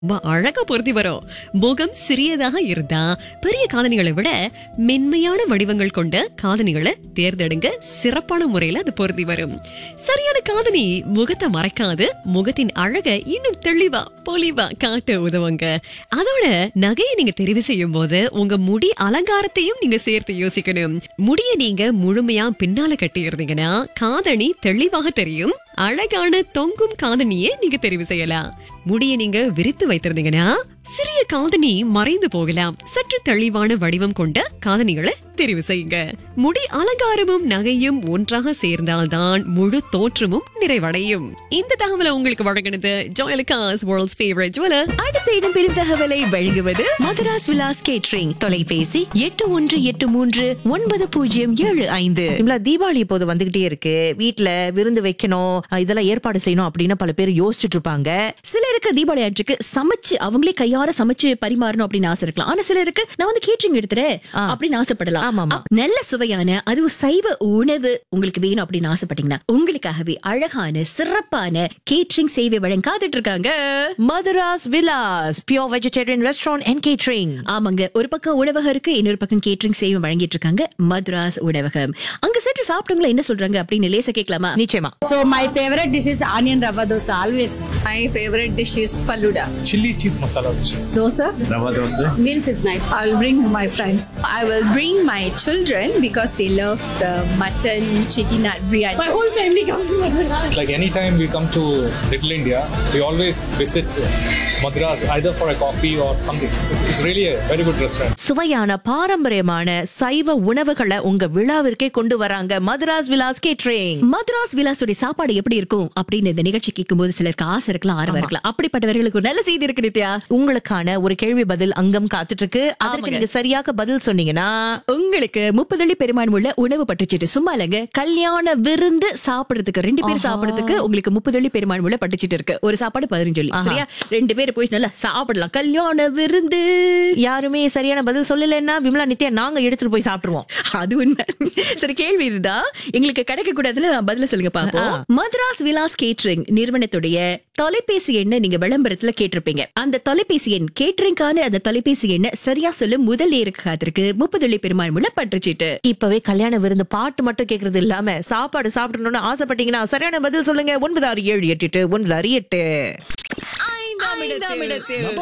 ரொம்ப அழகா பொருத்தி வரும் முகம் சிறியதாக இருந்தா பெரிய காதணிகளை விட மென்மையான வடிவங்கள் கொண்ட காதணிகளை தேர்ந்தெடுங்க சிறப்பான முறையில அது பொருத்தி வரும் சரியான காதணி முகத்தை மறைக்காது முகத்தின் அழகை இன்னும் தெளிவா பொலிவா காட்ட உதவுங்க அதோட நகையை நீங்க தெரிவு செய்யும் போது உங்க முடி அலங்காரத்தையும் நீங்க சேர்த்து யோசிக்கணும் முடியை நீங்க முழுமையா பின்னால கட்டி இருந்தீங்கன்னா காதணி தெளிவாக தெரியும் அழகான தொங்கும் காதணியை நீங்க தெரிவு செய்யலாம் முடியை நீங்க விரித்து வைத்திருந்தீங்கன்னா சிறிய காதணி மறைந்து போகலாம் சற்று தெளிவான வடிவம் கொண்ட காதணிகளை தெரிவு செய்யுங்க முடி அலங்காரமும் நகையும் ஒன்றாக சேர்ந்தால்தான் முழு தோற்றமும் நிறைவடையும் இந்த தகவலை உங்களுக்கு வழங்கினது ஜோயலுக்காஸ் வேர்ல்ட்ஸ் ஃபேவரட் ஜுவலர் அடுத்த இடம்பெறும் தகவலை வழங்குவது மதுராஸ் விலாஸ் கேட்ரிங் தொலைபேசி எட்டு ஒன்று எட்டு மூன்று ஒன்பது பூஜ்ஜியம் ஏழு ஐந்து சிம்லா தீபாவளி இப்போது வந்துகிட்டே இருக்கு வீட்ல விருந்து வைக்கணும் அஹ் இதெல்லாம் ஏற்பாடு செய்யணும் அப்படின்னு பல பேர் யோசிச்சுட்டு இருப்பாங்க சிலருக்கு தீபாவளி அன்றைக்கு சமைச்சு அவங்களே கையார சமைச்சு பரிமாறணும் அப்படின்னு ஆசை இருக்கலாம் ஆனா சிலருக்கு நான் வந்து கேட்டரிங் எடுத்துறேன் ஆ. அப்படின்னு ஆசைப்படலாம் ஆமா, ஆமா. அப்- நல்ல சுவையான அதுவும் சைவ உணவு உங்களுக்கு வேணும் அப்படின்னு ஆசைப்பட்டீங்கன்னா உங்களுக்காகவே அழகான சிறப்பான கேட்டரிங் சேவை வழங்க காத்துட்டு இருக்காங்க Madras Vilas pure vegetarian restaurant and catering ஆமாங்க ஒரு பக்கம் உணவகம் இருக்கு இன்னொரு பக்கம் கேட்டரிங் சேவை வழங்கிட்டு இருக்காங்க மദ്രാஸ் உணவகம் அங்க சென்று சாப்பிட்டவங்கள என்ன சொல்றாங்க அப்படின்னு லேச கேட்கலாமா நிச்சயமா So my favorite dish is onion rava dosa always. My favorite dish is faluda. chili cheese masala dish. Dosa Rava dosa. means it's nice. I'll bring my friends. I will bring my children because they love the mutton chettinad biryani. My whole family comes for the lunch. Like anytime we come to Little India, we always visit Madras either for a coffee or something. It's, it's really a very good restaurant. சுவையான பாரம்பரியமான சைவ உணவுகளை உங்க விழாவிற்கே கொண்டு வராங்க Madras Vilas catering Madras விலாசுடைய சாப்பாடு எப்படி இருக்கும் அப்படின்னு இந்த நிகழ்ச்சி கேட்கும்போது சிலருக்கு ஆசை இருக்கலாம் ஆர்வம் இருக்கலாம் அப்படிப்பட்டவர்களுக்கு ஒரு நல்ல செய்தி இருக்கு நித்யா உங்களுக்கான ஒரு கேள்வி பதில் அங்கம் காத்துட்டு இருக்கு அதற்கு ஆமாங்க. நீங்க சரியாக பதில் சொன்னீங்கன்னா உங்களுக்கு முப்பதள்ளி பெருமான் உள்ள உணவு பட்டுச்சீட்டு சும்மா இல்லைங்க கல்யாண விருந்து சாப்பிடுறதுக்கு ரெண்டு பேர் சாப்பிடுறதுக்கு உங்களுக்கு முப்பதள்ளி பெருமான் உள்ள பட்டுச்சீட்டு இருக்கு ஒரு சாப்பாடு பதினஞ்சு சொல்லி ஆஹா. சரியா ரெண்டு பேர் போய் நல்லா சாப்பிடலாம் கல்யாண விருந்து யாருமே சரியான பதில் சொல்லலைன்னா விமலா நித்யா நாங்க எடுத்துட்டு போய் சாப்பிட்டுருவோம் அது உண்மை சரி கேள்வி இதுதான் எங்களுக்கு கிடைக்க கூடாதுல பதில சொல்லுங்க பாப்போம் மദ്രാஸ் விலாஸ் கேட்டரிங் நிறுவனத்துடைய தொலைபேசி எண்ணை நீங்க விளம்பரத்துல கேட்டிருப்பீங்க அந்த தொலைபேசி எண் கேட்டரிங்கான அந்த தொலைபேசி எண்ணை சரியா சொல்லும் முதல் நேருக்கு காத்திருக்கு முப்பதுள்ளி பெருமாள் உள்ள பட்டுச்சீட்டு இப்பவே கல்யாண விருந்து பாட்டு மட்டும் கேக்குறது இல்லாம சாப்பாடு சாப்பிடணும்னு ஆசைப்பட்டீங்கன்னா சரியான பதில் சொல்லுங்க ஒன்பது ஆறு ஏழு எட்டு எட்டு ஒன்பது ஆறு எட்டு ஐந்தாம் இடத்தில்